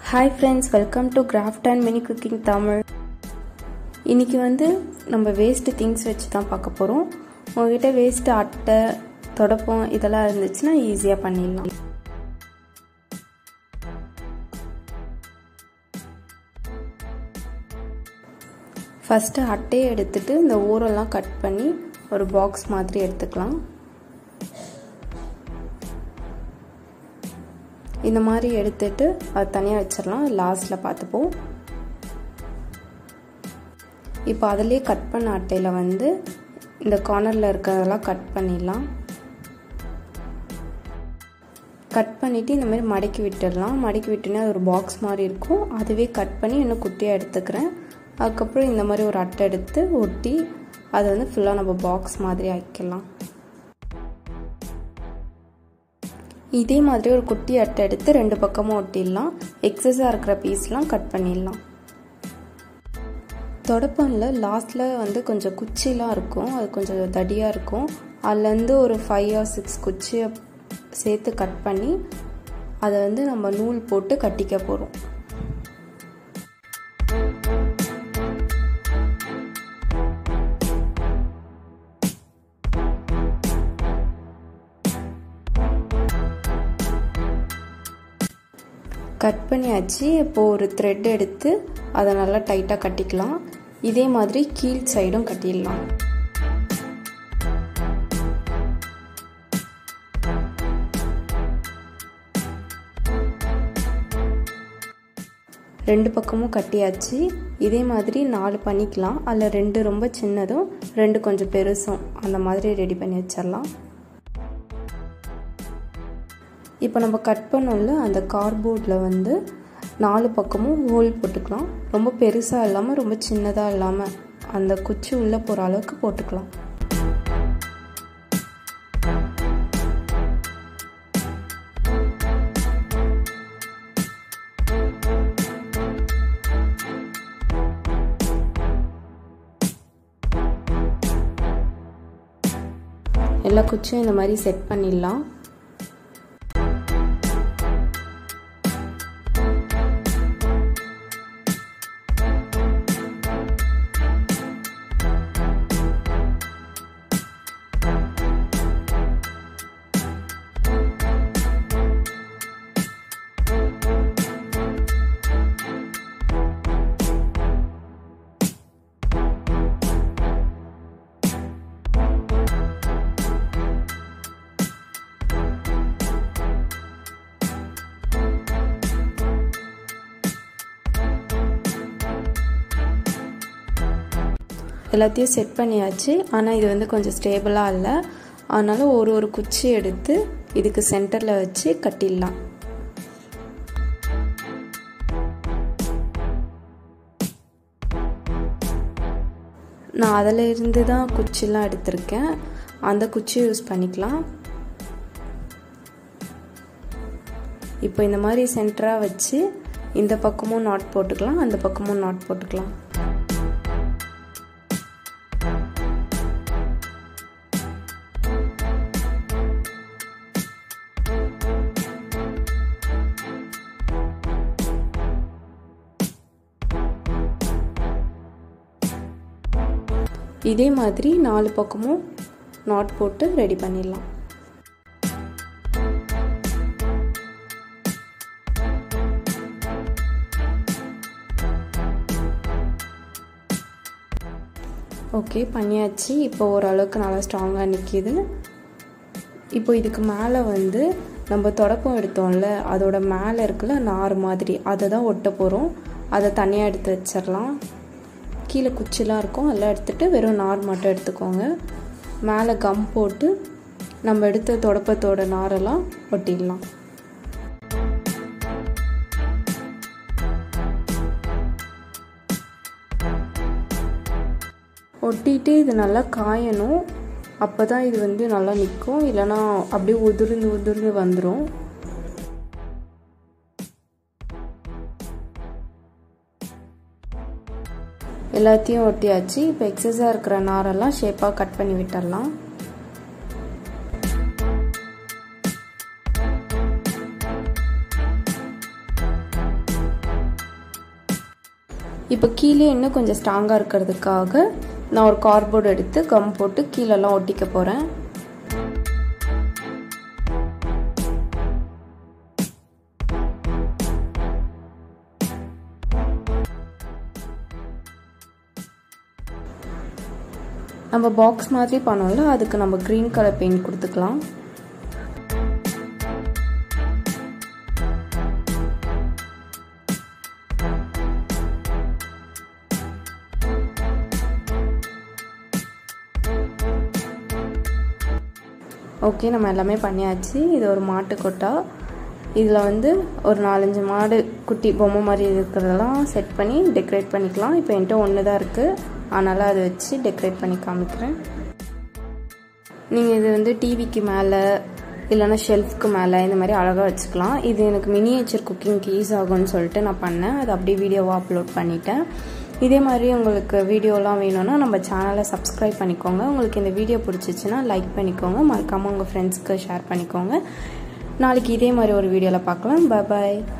hi friends welcome to craft and mini cooking Tamil இன்றைக்கி வந்து நம்ம வேஸ்ட்டு திங்ஸ் வச்சு தான் பார்க்க போகிறோம் உங்ககிட்ட வேஸ்ட்டு அட்டை தொடப்பம் இதெல்லாம் இருந்துச்சுன்னா ஈஸியாக பண்ணிடலாம் ஃபஸ்ட்டு அட்டையை எடுத்துட்டு இந்த ஊரெல்லாம் கட் பண்ணி ஒரு பாக்ஸ் மாதிரி எடுத்துக்கலாம் இந்த மாதிரி எடுத்துட்டு அது தனியாக வச்சிடலாம் லாஸ்ட்டில் பார்த்துப்போம் இப்போ அதிலே கட் பண்ண அட்டையில் வந்து இந்த கார்னரில் இருக்கிறதெல்லாம் கட் பண்ணிடலாம் கட் பண்ணிவிட்டு இந்த மாதிரி மடக்கி விட்டுடலாம் மடக்கி விட்டுனா அது ஒரு பாக்ஸ் மாதிரி இருக்கும் அதுவே கட் பண்ணி இன்னும் குட்டியாக எடுத்துக்கிறேன் அதுக்கப்புறம் இந்த மாதிரி ஒரு அட்டை எடுத்து ஒட்டி அதை வந்து ஃபுல்லாக நம்ம பாக்ஸ் மாதிரி ஆக்கிக்கலாம் இதே மாதிரி ஒரு குட்டி அட்டை எடுத்து ரெண்டு பக்கமும் ஒட்டிடலாம் எக்ஸஸாக இருக்கிற பீஸ்லாம் கட் பண்ணிடலாம் தொடப்பனில் லாஸ்ட்டில் வந்து கொஞ்சம் குச்சிலாம் இருக்கும் அது கொஞ்சம் தடியாக இருக்கும் அதுலேருந்து ஒரு ஃபைவ் ஆர் சிக்ஸ் குச்சியை சேர்த்து கட் பண்ணி அதை வந்து நம்ம நூல் போட்டு கட்டிக்க போகிறோம் கட் பண்ணியாச்சு இப்போது ஒரு த்ரெட் எடுத்து அதை நல்லா டைட்டாக கட்டிக்கலாம் இதே மாதிரி கீழ் சைடும் கட்டிடலாம் ரெண்டு பக்கமும் கட்டியாச்சு இதே மாதிரி நாலு பண்ணிக்கலாம் அதில் ரெண்டு ரொம்ப சின்னதும் ரெண்டு கொஞ்சம் பெருசும் அந்த மாதிரி ரெடி பண்ணி வச்சிடலாம் இப்போ நம்ம கட் பண்ணோம்ல அந்த கார்போர்டில் வந்து நாலு பக்கமும் ஹோல் போட்டுக்கலாம் ரொம்ப பெருசாக இல்லாமல் ரொம்ப சின்னதாக இல்லாமல் அந்த குச்சி உள்ளே போகிற அளவுக்கு போட்டுக்கலாம் எல்லா குச்சியும் இந்த மாதிரி செட் பண்ணிடலாம் எல்லாத்தையும் செட் பண்ணியாச்சு ஆனால் இது வந்து கொஞ்சம் ஸ்டேபிளாக இல்லை அதனால் ஒரு ஒரு குச்சி எடுத்து இதுக்கு சென்டரில் வச்சு கட்டிடலாம் நான் அதில் இருந்து தான் குச்சிலாம் எடுத்திருக்கேன் அந்த குச்சி யூஸ் பண்ணிக்கலாம் இப்போ இந்த மாதிரி சென்டராக வச்சு இந்த பக்கமும் நாட் போட்டுக்கலாம் அந்த பக்கமும் நாட் போட்டுக்கலாம் இதே மாதிரி நாலு பக்கமும் நாட் போட்டு ரெடி பண்ணிடலாம் ஓகே பண்ணியாச்சு இப்போ ஓரளவுக்கு நல்லா ஸ்ட்ராங்காக நிற்கிது இப்போ இதுக்கு மேலே வந்து நம்ம தொடப்பம் எடுத்தோம்ல அதோட மேலே இருக்குல்ல நார் மாதிரி அதை தான் ஒட்ட போகிறோம் அதை தனியாக எடுத்து வச்சிடலாம் கீழே குச்சிலாம் இருக்கும் அதெல்லாம் எடுத்துகிட்டு வெறும் நார் மட்டும் எடுத்துக்கோங்க மேலே கம் போட்டு நம்ம எடுத்த தொடப்பத்தோட நாரெல்லாம் ஒட்டிடலாம் ஒட்டிட்டு இது நல்லா காயணும் அப்போ தான் இது வந்து நல்லா நிற்கும் இல்லைனா அப்படியே உதிர்ந்து உதிர்ந்து வந்துடும் எல்லாத்தையும் ஒட்டியாச்சு இப்போ எக்ஸஸாக இருக்கிற நாரெல்லாம் ஷேப்பாக கட் பண்ணி விட்டுடலாம் இப்போ கீழே இன்னும் கொஞ்சம் ஸ்ட்ராங்காக இருக்கிறதுக்காக நான் ஒரு கார்ட்போர்டு எடுத்து கம் போட்டு கீழெல்லாம் ஒட்டிக்க போகிறேன் நம்ம பாக்ஸ் மாதிரி பண்ணோம்ல அதுக்கு நம்ம க்ரீன் கலர் பெயிண்ட் கொடுத்துக்கலாம் ஓகே நம்ம எல்லாமே பண்ணியாச்சு இது ஒரு மாட்டு கொட்டா இதில் வந்து ஒரு நாலஞ்சு மாடு குட்டி பொம்மை மாதிரி இருக்கிறதெல்லாம் செட் பண்ணி டெக்கரேட் பண்ணிக்கலாம் இப்போ என்கிட்ட ஒன்று தான் இருக்குது அதனால் அதை வச்சு டெக்கரேட் பண்ணி காமிக்கிறேன் நீங்கள் இது வந்து டிவிக்கு மேலே இல்லைனா ஷெல்ஃப்க்கு மேலே இந்த மாதிரி அழகாக வச்சுக்கலாம் இது எனக்கு மினியேச்சர் குக்கிங்க்கு யூஸ் ஆகும்னு சொல்லிட்டு நான் பண்ணேன் அது அப்படியே வீடியோவாக அப்லோட் பண்ணிட்டேன் இதே மாதிரி உங்களுக்கு வீடியோலாம் வேணும்னா நம்ம சேனலை சப்ஸ்கிரைப் பண்ணிக்கோங்க உங்களுக்கு இந்த வீடியோ பிடிச்சிச்சின்னா லைக் பண்ணிக்கோங்க மறக்காமல் உங்கள் ஃப்ரெண்ட்ஸ்க்கு ஷேர் பண்ணிக்கோங்க நாளைக்கு இதே மாதிரி ஒரு வீடியோவில் பார்க்கலாம் பாய்